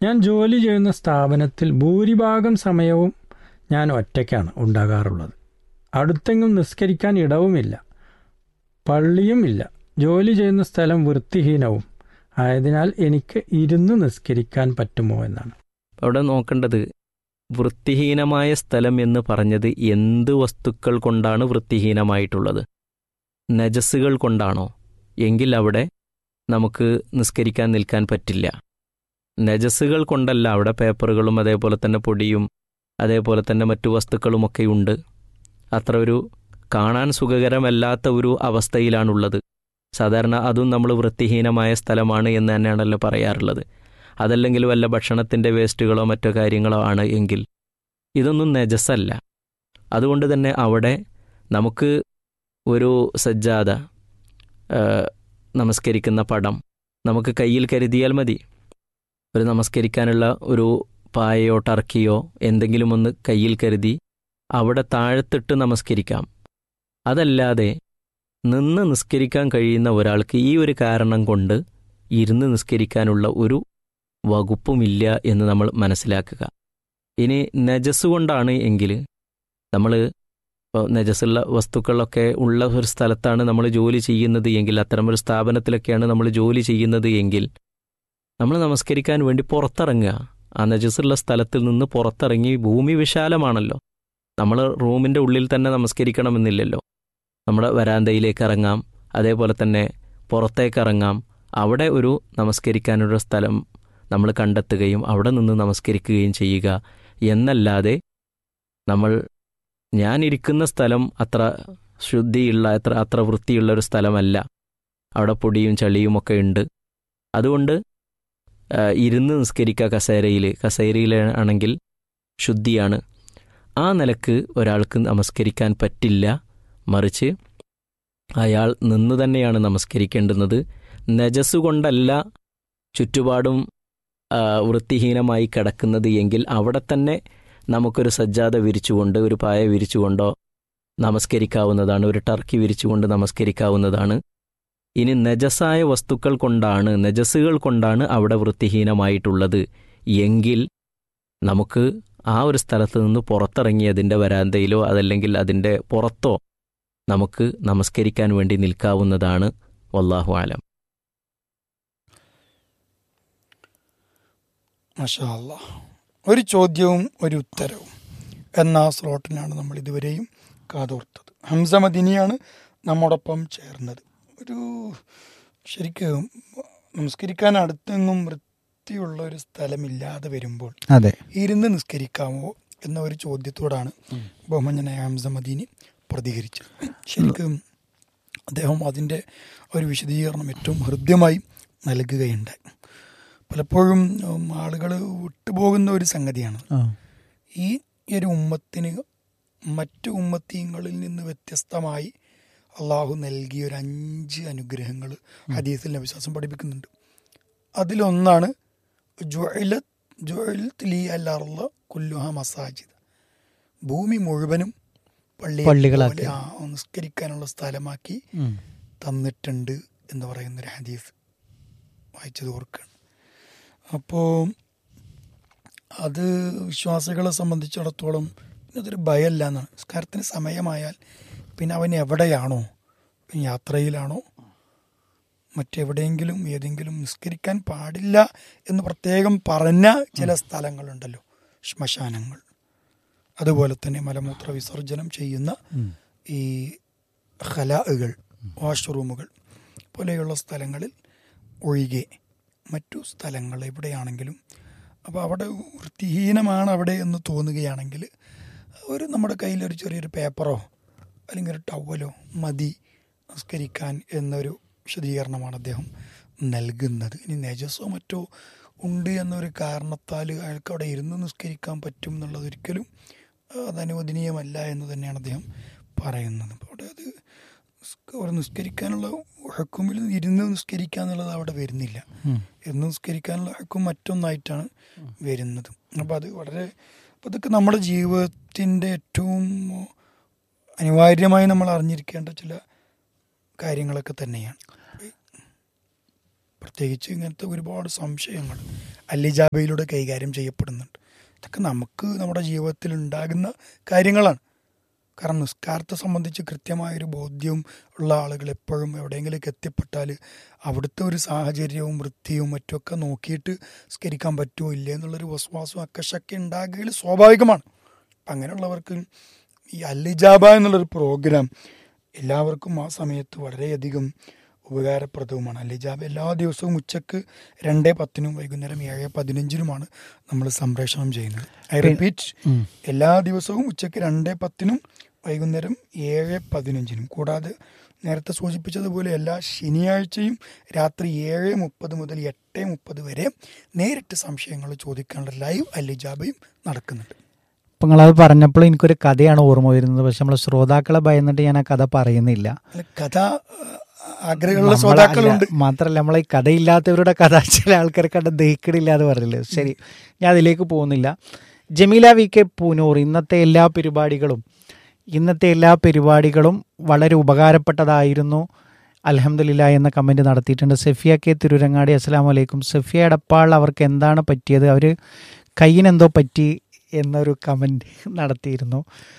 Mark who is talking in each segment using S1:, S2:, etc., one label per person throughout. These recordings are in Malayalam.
S1: ഞാൻ ജോലി ചെയ്യുന്ന സ്ഥാപനത്തിൽ ഭൂരിഭാഗം സമയവും ഞാൻ ഒറ്റയ്ക്കാണ് ഉണ്ടാകാറുള്ളത് അടുത്തെങ്ങും നിസ്കരിക്കാൻ ഇടവുമില്ല പള്ളിയും ഇല്ല ജോലി ചെയ്യുന്ന സ്ഥലം വൃത്തിഹീനവും ആയതിനാൽ എനിക്ക് ഇരുന്ന് നിസ്കരിക്കാൻ പറ്റുമോ എന്നാണ്
S2: അവിടെ നോക്കേണ്ടത് വൃത്തിഹീനമായ സ്ഥലം എന്ന് പറഞ്ഞത് എന്ത് വസ്തുക്കൾ കൊണ്ടാണ് വൃത്തിഹീനമായിട്ടുള്ളത് നജസ്സുകൾ കൊണ്ടാണോ എങ്കിൽ അവിടെ നമുക്ക് നിസ്കരിക്കാൻ നിൽക്കാൻ പറ്റില്ല നജസ്സുകൾ കൊണ്ടല്ല അവിടെ പേപ്പറുകളും അതേപോലെ തന്നെ പൊടിയും അതേപോലെ തന്നെ മറ്റു വസ്തുക്കളുമൊക്കെ ഉണ്ട് അത്ര ഒരു കാണാൻ സുഖകരമല്ലാത്ത ഒരു അവസ്ഥയിലാണുള്ളത് സാധാരണ അതും നമ്മൾ വൃത്തിഹീനമായ സ്ഥലമാണ് എന്ന് തന്നെയാണല്ലോ പറയാറുള്ളത് അതല്ലെങ്കിൽ വല്ല ഭക്ഷണത്തിൻ്റെ വേസ്റ്റുകളോ മറ്റോ കാര്യങ്ങളോ ആണ് എങ്കിൽ ഇതൊന്നും നജസല്ല അതുകൊണ്ട് തന്നെ അവിടെ നമുക്ക് ഒരു സജ്ജാത ആ, നമസ്കരിക്കുന്ന പടം നമുക്ക് കയ്യിൽ കരുതിയാൽ മതി ഒരു നമസ്കരിക്കാനുള്ള ഒരു പായയോ ടർക്കിയോ എന്തെങ്കിലും ഒന്ന് കയ്യിൽ കരുതി അവിടെ താഴത്തിട്ട് നമസ്കരിക്കാം അതല്ലാതെ നിന്ന് നിസ്കരിക്കാൻ കഴിയുന്ന ഒരാൾക്ക് ഈ ഒരു കാരണം കൊണ്ട് ഇരുന്ന് നിസ്കരിക്കാനുള്ള ഒരു വകുപ്പുമില്ല എന്ന് നമ്മൾ മനസ്സിലാക്കുക ഇനി നജസ് കൊണ്ടാണ് എങ്കിൽ നമ്മൾ ഇപ്പോൾ നജസുള്ള വസ്തുക്കളൊക്കെ ഉള്ള ഒരു സ്ഥലത്താണ് നമ്മൾ ജോലി ചെയ്യുന്നത് എങ്കിൽ അത്തരമൊരു സ്ഥാപനത്തിലൊക്കെയാണ് നമ്മൾ ജോലി ചെയ്യുന്നത് എങ്കിൽ നമ്മൾ നമസ്കരിക്കാൻ വേണ്ടി പുറത്തിറങ്ങുക ആ നജസുള്ള സ്ഥലത്തിൽ നിന്ന് പുറത്തിറങ്ങി ഭൂമി വിശാലമാണല്ലോ നമ്മൾ റൂമിൻ്റെ ഉള്ളിൽ തന്നെ നമസ്കരിക്കണമെന്നില്ലല്ലോ നമ്മുടെ വരാന്തയിലേക്ക് ഇറങ്ങാം അതേപോലെ തന്നെ പുറത്തേക്ക് ഇറങ്ങാം അവിടെ ഒരു നമസ്കരിക്കാനൊരു സ്ഥലം നമ്മൾ കണ്ടെത്തുകയും അവിടെ നിന്ന് നമസ്കരിക്കുകയും ചെയ്യുക എന്നല്ലാതെ നമ്മൾ ഞാൻ ഇരിക്കുന്ന സ്ഥലം അത്ര ശുദ്ധിയുള്ള അത്ര അത്ര വൃത്തിയുള്ള ഒരു സ്ഥലമല്ല അവിടെ പൊടിയും ചളിയും ഒക്കെ ഉണ്ട് അതുകൊണ്ട് ആ, ഇരുന്ന് നിസ്കരിക്കുക കസേരയിൽ കസേരയിൽ ആണെങ്കിൽ ശുദ്ധിയാണ് ആ നിലക്ക് ഒരാൾക്ക് നമസ്കരിക്കാൻ പറ്റില്ല മറിച്ച് അയാൾ നിന്ന് തന്നെയാണ് നമസ്കരിക്കേണ്ടുന്നത് നജസ് കൊണ്ടല്ല ചുറ്റുപാടും ആ, വൃത്തിഹീനമായി കിടക്കുന്നത് എങ്കിൽ അവിടെ തന്നെ നമുക്കൊരു സജ്ജാത വിരിച്ചുകൊണ്ട് ഒരു പായ വിരിച്ചുകൊണ്ടോ നമസ്കരിക്കാവുന്നതാണ് ഒരു ടർക്കി വിരിച്ചുകൊണ്ട് നമസ്കരിക്കാവുന്നതാണ് ഇനി നജസായ വസ്തുക്കൾ കൊണ്ടാണ് നജസുകൾ കൊണ്ടാണ് അവിടെ വൃത്തിഹീനമായിട്ടുള്ളത് എങ്കിൽ നമുക്ക് ആ ഒരു സ്ഥലത്ത് നിന്ന് പുറത്തിറങ്ങി അതിൻ്റെ വരാന്തയിലോ അതല്ലെങ്കിൽ അതിൻ്റെ പുറത്തോ നമുക്ക് നമസ്കരിക്കാൻ വേണ്ടി നിൽക്കാവുന്നതാണ് വല്ലാഹു ആലം
S3: മഷാ അല്ലാ. ഒരു ചോദ്യവും ഒരു ഉത്തരവും എന്ന സ്ലോട്ടിനാണ് നമ്മൾ ഇതുവരെയും കാതോർത്തത് ഹംസ മദിനിയാണ് നമ്മോടൊപ്പം ചേർന്നത് ഒരു ശരിക്കും നമസ്കരിക്കാൻ അടുത്തെങ്ങും വൃത്തിയുള്ള ഒരു സ്ഥലമില്ലാതെ വരുമ്പോൾ
S4: അതെ
S3: ഇരുന്ന് നിസ്കരിക്കാമോ എന്ന ഒരു ചോദ്യത്തോടാണ് ബഹുമഞ്ഞനായ ഹംസ മദീനി പ്രതികരിച്ചത് ശരിക്കും അദ്ദേഹം അതിൻ്റെ ഒരു വിശദീകരണം ഏറ്റവും ഹൃദ്യമായി നൽകുകയുണ്ടായി പലപ്പോഴും ആളുകൾ വിട്ടുപോകുന്ന ഒരു സംഗതിയാണ്
S4: ആ
S3: ഈ ഒരു ഉമ്മത്തിന് മറ്റു ഉമ്മത്തീങ്ങളിൽ നിന്ന് വ്യത്യസ്തമായി അള്ളാഹു നൽകിയ ഒരു അഞ്ച് അനുഗ്രഹങ്ങൾ ഹദീസിൽ വിശ്വാസം പഠിപ്പിക്കുന്നുണ്ട് അതിലൊന്നാണ് ജുഅലത് ജുഅലത് ലി അല്ലാറുള്ള കുല്ലുഹ മസാജിദ് ഭൂമി മുഴുവനും പള്ളി
S4: പള്ളികളാക്കി.
S3: നിസ്കരിക്കാനുള്ള സ്ഥലമാക്കി
S4: ഉം.
S3: തന്നിട്ടുണ്ട് എന്ന് പറയുന്നൊരു ഹദീസ് വായിച്ചത് ഓർക്കുകയാണ് അപ്പോൾ അത് വിശ്വാസികളെ സംബന്ധിച്ചിടത്തോളം പിന്നെ അതൊരു ഭയമല്ല എന്നാണ് നിസ്കാരത്തിന് സമയമായാൽ പിന്നെ അവൻ എവിടെയാണോ ഇനി യാത്രയിലാണോ മറ്റെവിടെയെങ്കിലും ഏതെങ്കിലും നിസ്കരിക്കാൻ പാടില്ല എന്ന് പ്രത്യേകം പറഞ്ഞ ചില സ്ഥലങ്ങളുണ്ടല്ലോ ശ്മശാനങ്ങൾ അതുപോലെ തന്നെ മലമൂത്ര വിസർജനം ചെയ്യുന്ന ഈ ഖലാകൾ വാഷ്റൂമുകൾ പോലെയുള്ള സ്ഥലങ്ങളിൽ ഒഴികെ മറ്റു സ്ഥലങ്ങൾ എവിടെയാണെങ്കിലും അപ്പോൾ അവിടെ വൃത്തിഹീനമാണ് അവിടെ എന്ന് തോന്നുകയാണെങ്കിൽ ഒരു നമ്മുടെ കയ്യിൽ ഒരു ചെറിയൊരു പേപ്പറോ അല്ലെങ്കിൽ ഒരു ടവലോ മതി നിസ്കരിക്കാൻ എന്നൊരു വിശദീകരണമാണ് അദ്ദേഹം നൽകുന്നത് ഇനി നജസോ മറ്റോ ഉണ്ട് എന്നൊരു കാരണത്താൽ അയാൾക്ക് അവിടെ ഇരുന്ന് നിസ്കരിക്കാൻ പറ്റും എന്നുള്ളത് ഒരിക്കലും ആ, അത് അനുവദനീയമല്ല എന്ന് തന്നെയാണ് അദ്ദേഹം പറയുന്നത് അപ്പോൾ അവിടെ അത് നിസ്ക- അവിടെ നിസ്കരിക്കാനുള്ള ഹക്കുമിൽ ഇരുന്ന് നിസ്കരിക്കുക എന്നുള്ളത് അവിടെ വരുന്നില്ല എന്ന് നിസ്കരിക്കാനുള്ള ഹക്കും മറ്റൊന്നായിട്ടാണ് വരുന്നത് അപ്പോൾ അത് വളരെ അപ്പോൾ ഇതൊക്കെ നമ്മുടെ ജീവിതത്തിൻ്റെ ഏറ്റവും അനിവാര്യമായി നമ്മൾ അറിഞ്ഞിരിക്കേണ്ട ചില കാര്യങ്ങളൊക്കെ തന്നെയാണ് പ്രത്യേകിച്ച് ഇങ്ങനത്തെ ഒരുപാട് സംശയങ്ങൾ അല്ലിജാബയിലൂടെ കൈകാര്യം ചെയ്യപ്പെടുന്നുണ്ട് ഇതൊക്കെ നമുക്ക് നമ്മുടെ ജീവിതത്തിൽ ഉണ്ടാകുന്ന കാര്യങ്ങളാണ് കാരണം നിസ്കാരത്തെ സംബന്ധിച്ച് കൃത്യമായൊരു ബോധ്യവും ഉള്ള ആളുകൾ എപ്പോഴും എവിടെയെങ്കിലേക്ക് എത്തിപ്പെട്ടാൽ അവിടുത്തെ ഒരു സാഹചര്യവും വൃത്തിയും മറ്റുമൊക്കെ നോക്കിയിട്ട് സ്കരിക്കാൻ പറ്റുമോ ഇല്ലേ എന്നുള്ളൊരു വസ്വാസവും അക്കശൊക്കെ ഉണ്ടാകുകയിൽ സ്വാഭാവികമാണ് അപ്പം അങ്ങനെയുള്ളവർക്ക് ഈ അല്ലിജാബ എന്നുള്ളൊരു പ്രോഗ്രാം എല്ലാവർക്കും ആ സമയത്ത് വളരെയധികം ഉപകാരപ്രദവുമാണ് അല്ലിജാബ എല്ലാ ദിവസവും ഉച്ചക്ക് രണ്ട് പത്തിനും വൈകുന്നേരം ഏഴ് പതിനഞ്ചിനുമാണ് നമ്മൾ സംപ്രേഷണം ചെയ്യുന്നത് ഐ റിപ്പീറ്റ്
S4: ഉം.
S3: എല്ലാ ദിവസവും ഉച്ചയ്ക്ക് രണ്ട് പത്തിനും വൈകുന്നേരം ഏഴ് പതിനഞ്ചിനും കൂടാതെ നേരത്തെ സൂചിപ്പിച്ചതുപോലെ എല്ലാ ശനിയാഴ്ചയും രാത്രി ഏഴ് മുപ്പത് മുതൽ എട്ട് മുപ്പത് വരെ നേരിട്ട് സംശയങ്ങൾ ചോദിക്കാനുള്ള ലൈവ് അല്ലിജാബയും നടക്കുന്നുണ്ട്
S4: അപ്പം നിങ്ങളത് പറഞ്ഞപ്പോൾ എനിക്കൊരു കഥയാണ് ഓർമ്മ വരുന്നത് പക്ഷെ നമ്മളെ ശ്രോതാക്കളെ ഭയന്നിട്ട് ഞാൻ ആ കഥ പറയുന്നില്ല
S3: അല്ല, കഥ ആ, ആഗ്രഹമുള്ള
S4: നമ്മളെ-
S3: ശ്രോതാക്കളുണ്ട്
S4: അല്ല, മാത്രല്ല നമ്മളെ ഈ കഥയില്ലാത്തവരുടെ കഥ ചില ആൾക്കാരെ കണ്ട ദഹിക്കടില്ല എന്ന് പറഞ്ഞില്ലേ ശരി ഞാൻ അതിലേക്ക് പോകുന്നില്ല ജമീല വി കെ പൂനൂർ ഇന്നത്തെ എല്ലാ പരിപാടികളും ഇന്നത്തെ എല്ലാ പരിപാടികളും വളരെ ഉപകാരപ്പെട്ടതായിരുന്നു അലഹമില്ല എന്ന കമൻറ്റ് നടത്തിയിട്ടുണ്ട് സഫിയ കെ തിരുരങ്ങാടി അസ്സാം വലൈക്കും സഫിയ എടപ്പാൾ അവർക്ക് എന്താണ് പറ്റിയത് അവർ കയ്യിനെന്തോ പറ്റി എന്നൊരു കമൻറ്റ് നടത്തിയിരുന്നു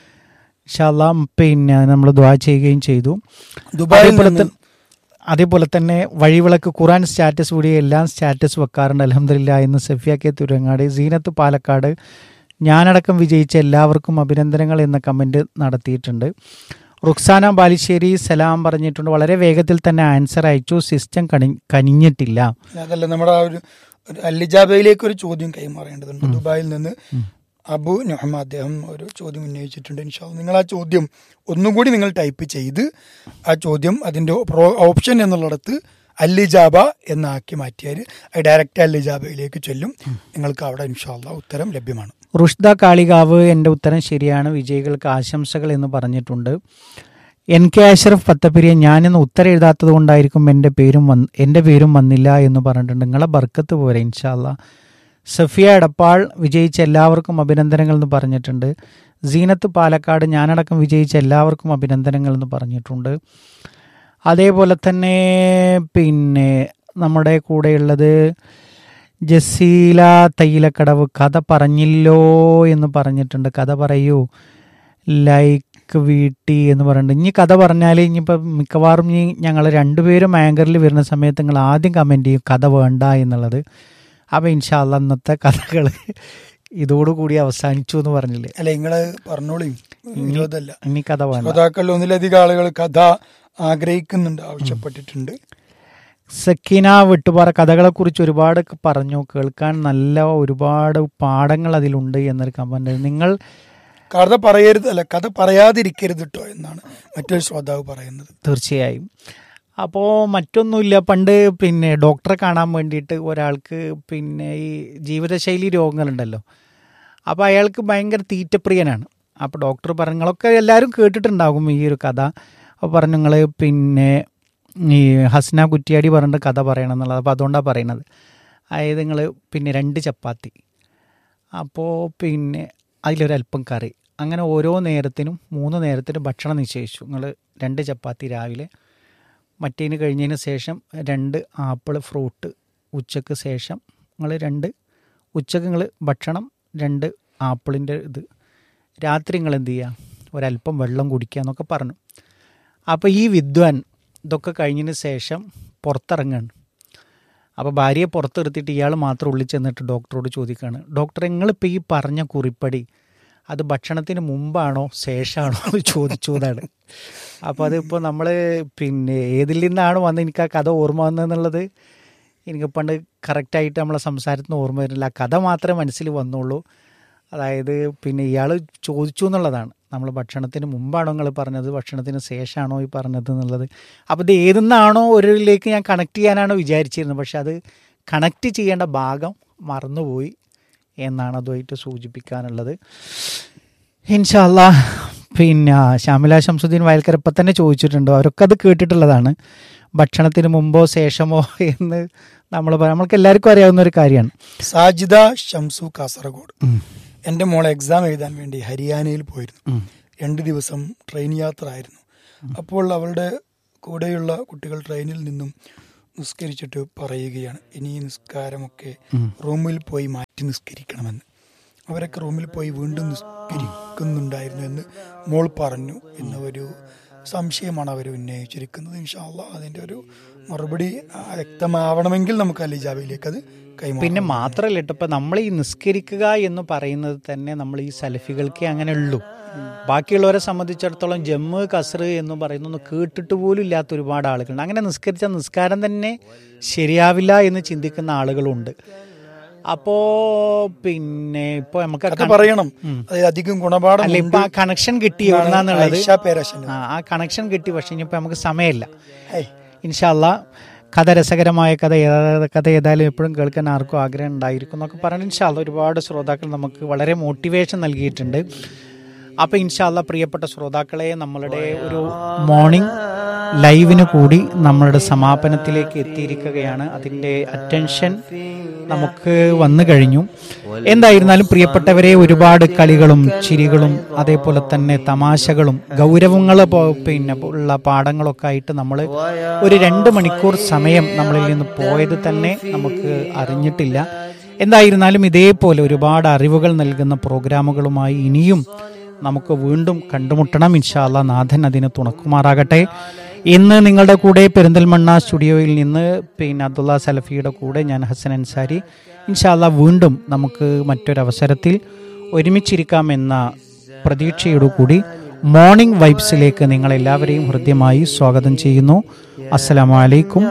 S4: ഷാല്ലാം പിന്നെ നമ്മൾ ദ്വാ ചെയ്യുകയും ചെയ്തു
S3: ദുബായിൽ
S4: അതേപോലെ
S3: നിന്ന്
S4: തന്നെ- അതേപോലെ തന്നെ വഴിവിളക്ക് ഖുറാൻ സ്റ്റാറ്റസ് കൂടി എല്ലാം സ്റ്റാറ്റസ് വെക്കാറുണ്ട് അലഹമില്ല എന്ന് സഫിയ കെ തുരങ്ങാട് സീനത്ത് പാലക്കാട് ഞാനടക്കം വിജയിച്ച എല്ലാവർക്കും അഭിനന്ദനങ്ങൾ എന്ന കമൻറ്റ് നടത്തിയിട്ടുണ്ട് റുക്സാന ബാലിശ്ശേരി സലാം പറഞ്ഞിട്ടുണ്ട് വളരെ വേഗത്തിൽ തന്നെ ആൻസർ അയച്ചു സിസ്റ്റം കണി കനിഞ്ഞിട്ടില്ല
S3: അതല്ല നമ്മുടെ ആ ഒരു ഒരു അല്ലിജാബയിലേക്ക് ഒരു ചോദ്യം കൈമാറേണ്ടതുണ്ട് ദുബായിൽ നിന്ന് അബു നഹമ അദ്ദേഹം ഒരു ചോദ്യം ഉന്നയിച്ചിട്ടുണ്ട് ഇൻഷാ നിങ്ങൾ ആ ചോദ്യം ഒന്നുകൂടി നിങ്ങൾ ടൈപ്പ് ചെയ്ത് ആ ചോദ്യം അതിൻ്റെ പ്രോ ഓപ്ഷൻ എന്നുള്ളിടത്ത് അല്ലിജാബ എന്നാക്കി മാറ്റിയാൽ അത് ഡയറക്റ്റ് അല്ലിജാബയിലേക്ക് ചെല്ലും നിങ്ങൾക്ക് അവിടെ ഇൻഷാല്ല ഉത്തരം ലഭ്യമാണ്
S4: റുഷ്ദ കാളികാവ് എൻ്റെ ഉത്തരം ശരിയാണ് വിജയികൾക്ക് ആശംസകൾ എന്ന് പറഞ്ഞിട്ടുണ്ട് എൻ കെ അഷ്റഫ് പത്തപ്പിരിയ ഞാനിന്ന് ഉത്തരം എഴുതാത്തത് കൊണ്ടായിരിക്കും എൻ്റെ പേരും വന്ന് എൻ്റെ പേരും വന്നില്ല എന്ന് പറഞ്ഞിട്ടുണ്ട് നിങ്ങളെ ബർക്കത്ത് പോരെ ഇൻഷാല്ല സഫിയ എടപ്പാൾ വിജയിച്ച എല്ലാവർക്കും അഭിനന്ദനങ്ങൾ എന്ന് പറഞ്ഞിട്ടുണ്ട് സീനത്ത് പാലക്കാട് ഞാനടക്കം വിജയിച്ച എല്ലാവർക്കും അഭിനന്ദനങ്ങൾ എന്ന് പറഞ്ഞിട്ടുണ്ട് അതേപോലെ തന്നെ പിന്നെ നമ്മുടെ കൂടെയുള്ളത് ജസീല തയ്യിലക്കടവ് കഥ പറഞ്ഞില്ലോ എന്ന് പറഞ്ഞിട്ടുണ്ട് കഥ പറയൂ ലൈക്ക് വീട്ടി എന്ന് പറഞ്ഞിട്ടുണ്ട് ഇനി കഥ പറഞ്ഞാൽ ഇനിയിപ്പോൾ മിക്കവാറും ഇനി ഞങ്ങൾ രണ്ടുപേരും ആങ്കറിൽ വരുന്ന സമയത്ത് നിങ്ങൾ ആദ്യം കമൻറ്റ് ചെയ്യും കഥ വേണ്ട എന്നുള്ളത് അപ്പോൾ ഇൻഷാല്ല അന്നത്തെ കഥകൾ ഇതോടുകൂടി അവസാനിച്ചു എന്ന് പറഞ്ഞില്ലേ
S3: അല്ല നിങ്ങള് പറഞ്ഞോളൂ വിരോധമല്ല
S4: ഇനി കഥ വേണ്ട
S3: ശ്രോതാക്കളിൽ ഒന്നിലധികം ആളുകൾ കഥ ആഗ്രഹിക്കുന്നുണ്ട് ആവശ്യപ്പെട്ടിട്ടുണ്ട്
S4: സക്കീന വെട്ടുപാറ കഥകളെക്കുറിച്ച് ഒരുപാട് പറഞ്ഞു കേൾക്കാൻ നല്ല ഒരുപാട് പാഠങ്ങൾ അതിലുണ്ട് എന്നൊരു കമന്റ് നിങ്ങൾ
S3: കഥ പറയരുത് അല്ല കഥ പറയാതിരിക്കരുത് കേട്ടോ എന്നാണ് മറ്റൊരു ശ്രോതാവ് പറയുന്നത്
S4: തീർച്ചയായും അപ്പോൾ മറ്റൊന്നുമില്ല പണ്ട് പിന്നെ ഡോക്ടറെ കാണാൻ വേണ്ടിയിട്ട് ഒരാൾക്ക് പിന്നെ ഈ ജീവിതശൈലി രോഗങ്ങളുണ്ടല്ലോ അപ്പോൾ അയാൾക്ക് ഭയങ്കര തീറ്റപ്രിയനാണ് അപ്പോൾ ഡോക്ടർ പറഞ്ഞു നിങ്ങളൊക്കെ എല്ലാവരും കേട്ടിട്ടുണ്ടാകും ഈ ഒരു കഥ അപ്പോൾ പറഞ്ഞു നിങ്ങൾ പിന്നെ ഈ ഹസ്ന കുറ്റിയാടി പറഞ്ഞിട്ട് കഥ പറയണം എന്നുള്ളത് അപ്പോൾ അതുകൊണ്ടാണ് പറയണത് അതായത് നിങ്ങൾ പിന്നെ രണ്ട് ചപ്പാത്തി അപ്പോൾ പിന്നെ അതിലൊരല്പം കറി അങ്ങനെ ഓരോ നേരത്തിനും മൂന്ന് നേരത്തിനും ഭക്ഷണം നിശ്ചയിച്ചു നിങ്ങൾ രണ്ട് ചപ്പാത്തി രാവിലെ മറ്റേന് കഴിഞ്ഞതിന് ശേഷം രണ്ട് ആപ്പിൾ ഫ്രൂട്ട് ഉച്ചക്ക് ശേഷം നിങ്ങൾ രണ്ട് ഉച്ചക്ക് നിങ്ങൾ ഭക്ഷണം രണ്ട് ആപ്പിളിൻ്റെ ഇത് രാത്രി നിങ്ങൾ എന്ത് ചെയ്യുക ഒരല്പം വെള്ളം കുടിക്കുക എന്നൊക്കെ പറഞ്ഞു അപ്പോൾ ഈ വിദ്വാൻ ഇതൊക്കെ കഴിഞ്ഞതിന് ശേഷം പുറത്തിറങ്ങാണ് അപ്പോൾ ഭാര്യയെ പുറത്തെടുത്തിട്ട് ഇയാൾ മാത്രം ഉള്ളിൽ ചെന്നിട്ട് ഡോക്ടറോട് ചോദിക്കുകയാണ് ഡോക്ടർ നിങ്ങളിപ്പോൾ ഈ പറഞ്ഞ കുറിപ്പടി അത് ഭക്ഷണത്തിന് മുമ്പാണോ ശേഷമാണോ എന്ന് ചോദിച്ചു എന്നാണ് അപ്പോൾ അതിപ്പോൾ നമ്മൾ പിന്നെ ഏതിൽ നിന്നാണ് വന്ന് എനിക്ക് ആ കഥ ഓർമ്മ വന്നതെന്നുള്ളത് എനിക്ക് പണ്ട് കറക്റ്റായിട്ട് നമ്മളെ സംസാരത്തിന് ഓർമ്മ വരുന്നില്ല ആ കഥ മാത്രമേ മനസ്സിൽ വന്നുള്ളൂ അതായത് പിന്നെ ഇയാൾ ചോദിച്ചു എന്നുള്ളതാണ് നമ്മൾ ഭക്ഷണത്തിന് മുമ്പാണോ നിങ്ങൾ പറഞ്ഞത് ഭക്ഷണത്തിന് ശേഷമാണോ ഈ പറഞ്ഞത് എന്നുള്ളത് അപ്പോൾ ഇത് ഏതെന്നാണോ ഒരിലേക്ക് ഞാൻ കണക്ട് ചെയ്യാനാണ് വിചാരിച്ചിരുന്നത് പക്ഷെ അത് കണക്ട് ചെയ്യേണ്ട ഭാഗം മറന്നുപോയി എന്നാണ് അതുമായിട്ട് സൂചിപ്പിക്കാനുള്ളത് ഇൻഷാല്ല പിന്നെ ഷാമില ശംസുദ്ദീൻ വയൽക്കർ ഇപ്പം തന്നെ ചോദിച്ചിട്ടുണ്ട് അവരൊക്കെ അത് കേട്ടിട്ടുള്ളതാണ് ഭക്ഷണത്തിന് മുമ്പോ ശേഷമോ എന്ന് നമ്മൾ നമ്മൾക്ക് എല്ലാവർക്കും അറിയാവുന്ന ഒരു കാര്യമാണ്
S3: സാജിദ ഷംസു കാസർഗോഡ് എൻ്റെ മോൾ എക്സാം എഴുതാൻ വേണ്ടി ഹരിയാനയിൽ പോയിരുന്നു രണ്ട് ദിവസം ട്രെയിൻ യാത്ര ആയിരുന്നു അപ്പോൾ അവളുടെ കൂടെയുള്ള കുട്ടികൾ ട്രെയിനിൽ നിന്നും നിസ്കരിച്ചിട്ട് പറയുകയാണ് ഇനി ഈ നിസ്കാരമൊക്കെ
S4: ഉം.
S3: റൂമിൽ പോയി മാറ്റി നിസ്കരിക്കണമെന്ന് അവരൊക്കെ റൂമിൽ പോയി വീണ്ടും നിസ്കരിക്കുന്നുണ്ടായിരുന്നു എന്ന് മോൾ പറഞ്ഞു എന്ന ഒരു സംശയമാണ് അവർ ഉന്നയിച്ചിരിക്കുന്നത് ഇൻഷാല്ല അതിൻ്റെ ഒരു മറുപടി ആ, വ്യക്തമാവണമെങ്കിൽ നമുക്ക് അലിജാബിയിലേക്ക് അത് കൈമാറാം
S4: പിന്നെ മാത്രമല്ല കേട്ടോ ഇപ്പം നമ്മൾ ഈ നിസ്കരിക്കുക എന്ന് പറയുന്നത് തന്നെ നമ്മൾ ഈ സലഫികൾക്കേ അങ്ങനെ ഉള്ളൂ ബാക്കിയുള്ളവരെ സംബന്ധിച്ചിടത്തോളം ജമ്മു കസർ എന്ന് പറയുന്നൊന്നും കേട്ടിട്ട് പോലും ഇല്ലാത്ത ഒരുപാട് ആളുകളുണ്ട് അങ്ങനെ നിസ്കരിച്ച നിസ്കാരം തന്നെ ശരിയാവില്ല എന്ന് ചിന്തിക്കുന്ന ആളുകളുണ്ട് അപ്പോ പിന്നെ ഇപ്പൊ നമുക്ക്
S3: അത് പറയണം അതായത് അധികം ഗുണപാഠം
S4: അല്ല ഇപ്പൊ ആ കണക്ഷൻ കിട്ടി എവിടുന്നാന്നുള്ളത്
S3: ഐഷ പേരശൻ
S4: ആ ആ കണക്ഷൻ കിട്ടി പക്ഷെ ഇനിയിപ്പോൾ നമുക്ക് സമയമില്ല ഇൻഷാല്ല കഥ രസകരമായ കഥ ഏതാ കഥ ഏതായാലും എപ്പോഴും കേൾക്കാൻ ആർക്കും ആഗ്രഹം ഉണ്ടായിരിക്കും എന്നൊക്കെ പറഞ്ഞ് ഇൻഷാല്ല ഒരുപാട് ശ്രോതാക്കൾ നമുക്ക് വളരെ മോട്ടിവേഷൻ നൽകിയിട്ടുണ്ട് അപ്പോൾ ഇൻഷാല്ല പ്രിയപ്പെട്ട ശ്രോതാക്കളെ നമ്മളുടെ ഒരു മോർണിംഗ് ലൈവിന് കൂടി നമ്മളുടെ സമാപനത്തിലേക്ക് എത്തിയിരിക്കുകയാണ് അതിൻ്റെ അറ്റൻഷൻ നമുക്ക് വന്നു കഴിഞ്ഞു എന്തായിരുന്നാലും പ്രിയപ്പെട്ടവരെ ഒരുപാട് കളികളും ചിരികളും അതേപോലെ തന്നെ തമാശകളും ഗൗരവങ്ങൾ പിന്നെ ഉള്ള പാഠങ്ങളൊക്കെ ആയിട്ട് നമ്മൾ ഒരു രണ്ട് മണിക്കൂർ സമയം നമ്മളിൽ നിന്ന് പോയത് തന്നെ നമുക്ക് അറിഞ്ഞിട്ടില്ല എന്തായിരുന്നാലും ഇതേപോലെ ഒരുപാട് അറിവുകൾ നൽകുന്ന പ്രോഗ്രാമുകളുമായി ഇനിയും നമുക്ക് വീണ്ടും കണ്ടുമുട്ടണം ഇൻഷാല്ല നാഥൻ അതിന് തുണക്കുമാറാകട്ടെ ഇന്ന് നിങ്ങളുടെ കൂടെ പെരിന്തൽമണ്ണ സ്റ്റുഡിയോയിൽ നിന്ന് പിന്നെ അബ്ദുള്ള സലഫിയുടെ കൂടെ ഞാൻ ഹസൻ അൻസാരി ഇൻഷാല്ല വീണ്ടും നമുക്ക് മറ്റൊരവസരത്തിൽ ഒരുമിച്ചിരിക്കാം എന്ന പ്രതീക്ഷയോടു കൂടി മോർണിംഗ് വൈബ്സിലേക്ക് നിങ്ങളെല്ലാവരെയും ഹൃദ്യമായി സ്വാഗതം ചെയ്യുന്നു അസ്സലാമലൈക്കും